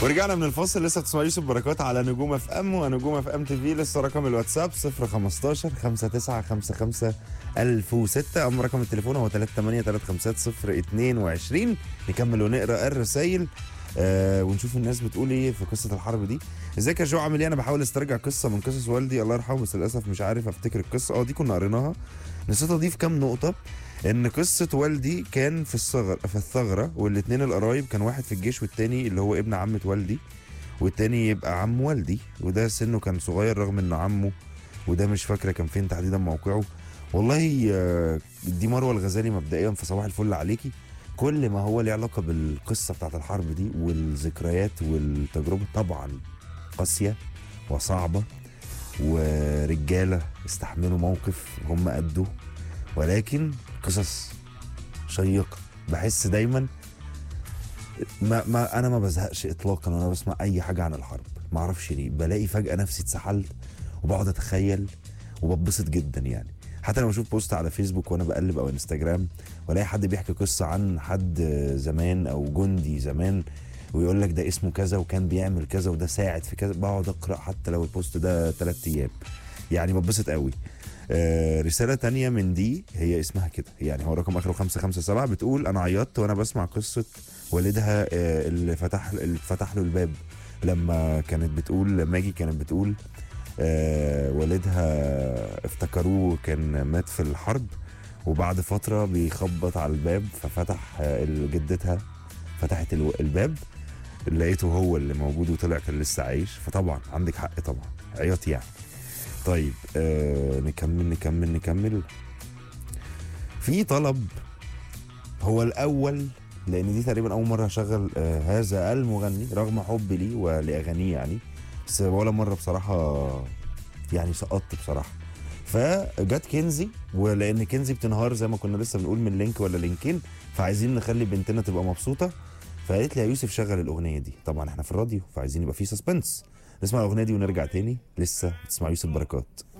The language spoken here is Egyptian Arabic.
ورجعنا من الفاصل لسه بتسمع يوسف بركات على نجوم اف ام ونجوم اف ام تي في لسه رقم الواتساب 015 5955 1006 اما رقم التليفون هو 3835022 نكمل ونقرا الرسايل آه ونشوف الناس بتقول ايه في قصه الحرب دي ازيك يا جو عامل ايه انا بحاول استرجع قصه من قصص والدي الله يرحمه بس للاسف مش عارف افتكر القصه اه دي كنا قريناها نسيت اضيف كام نقطه ان قصه والدي كان في الثغر في الثغره والاثنين القرايب كان واحد في الجيش والتاني اللي هو ابن عمه والدي والتاني يبقى عم والدي وده سنه كان صغير رغم انه عمه وده مش فاكره كان فين تحديدا موقعه والله آه، دي مروه الغزالي مبدئيا في صباح الفل عليكي كل ما هو ليه علاقه بالقصه بتاعت الحرب دي والذكريات والتجربه طبعا قاسيه وصعبه ورجاله استحملوا موقف هم قدوه ولكن قصص شيقه بحس دايما ما, ما انا ما بزهقش اطلاقا وانا بسمع اي حاجه عن الحرب ما اعرفش ليه بلاقي فجاه نفسي اتسحلت وبقعد اتخيل وببسط جدا يعني حتى لما اشوف بوست على فيسبوك وانا بقلب او انستجرام والاقي حد بيحكي قصه عن حد زمان او جندي زمان ويقول لك ده اسمه كذا وكان بيعمل كذا وده ساعد في كذا بقعد اقرا حتى لو البوست ده ثلاث ايام يعني ببسط قوي آه رسالة تانية من دي هي اسمها كده يعني هو رقم اخره 557 بتقول انا عيطت وانا بسمع قصة والدها آه اللي فتح اللي فتح له الباب لما كانت بتقول ماجي كانت بتقول آه والدها افتكروه كان مات في الحرب وبعد فترة بيخبط على الباب ففتح آه جدتها فتحت الو- الباب لقيته هو اللي موجود وطلع كان لسه عايش فطبعا عندك حق طبعا عياط يعني طيب آه نكمل نكمل نكمل في طلب هو الاول لان دي تقريبا اول مره اشغل آه هذا المغني رغم حبي ليه ولاغانيه يعني بس ولا مره بصراحه يعني سقطت بصراحه فجت كنزي ولان كنزي بتنهار زي ما كنا لسه بنقول من لينك ولا لينكين فعايزين نخلي بنتنا تبقى مبسوطه فقالت لي يا يوسف شغل الاغنيه دي طبعا احنا في الراديو فعايزين يبقى في سسبنس نسمع الاغنيه دي ونرجع تاني لسه بتسمع يوسف بركات